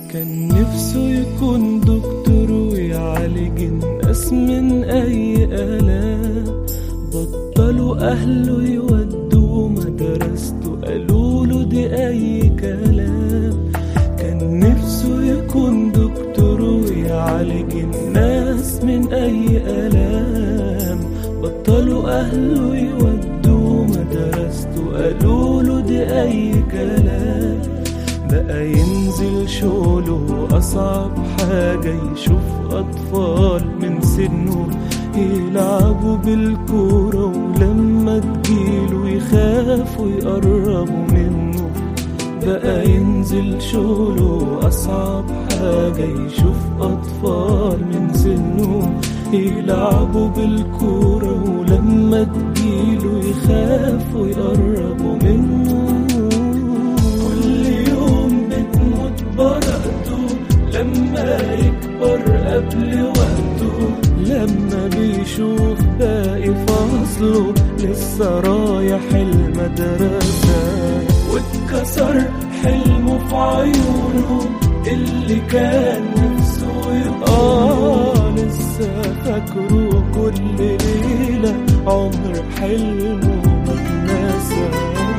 كان نفسه يكون دكتور ويعالج الناس من أي آلام بطلوا أهله يودوه مدرسته قالوا له دي أي كلام كان نفسه يكون دكتور ويعالج الناس من أي آلام بطلوا أهله يودوه مدرسته قالوا له دي أي كلام بقى ينزل شغله أصعب حاجة يشوف أطفال من سنه يلعبوا بالكورة ولما تجيله يخافوا يقربوا منه بقى ينزل شغله أصعب حاجة يشوف أطفال من سنه يلعبوا بالكورة ولما تجيله يخافوا يقربوا منه كل يوم بتموت برقته لما يكبر قبل وقته لما بيشوف باقي فصله لسه رايح المدرسة واتكسر حلمه في عيونه اللي كان نفسه يبقى آه لسه فاكره كل ليلة عمر حلمه ما اتنسى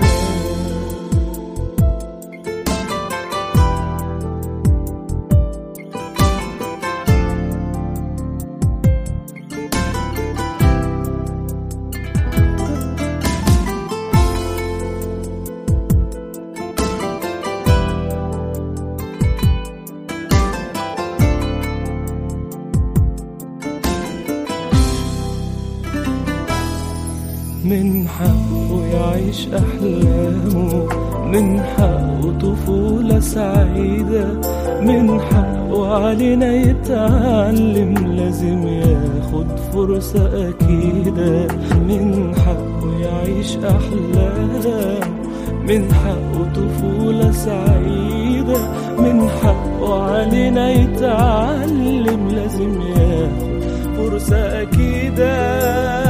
من حقه يعيش أحلامه من حقه طفولة سعيدة من حقه علينا يتعلم لازم ياخد فرصة أكيدة من حقه يعيش أحلام من حقه طفولة سعيدة من حقه علينا يتعلم لازم ياخد فرصة أكيدة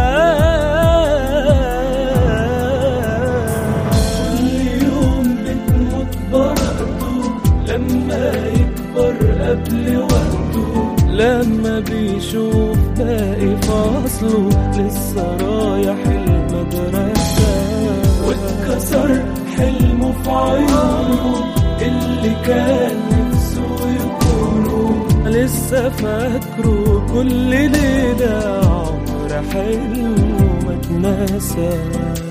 كل يوم بتموت برقته لما يكبر قبل وقته لما بيشوف باقي فصله لسه رايح المدرسة واتكسر حلمه في عيونه اللي كان نفسه يكونه لسه فاكره كل ليلة عمر حلمه ما اتنسى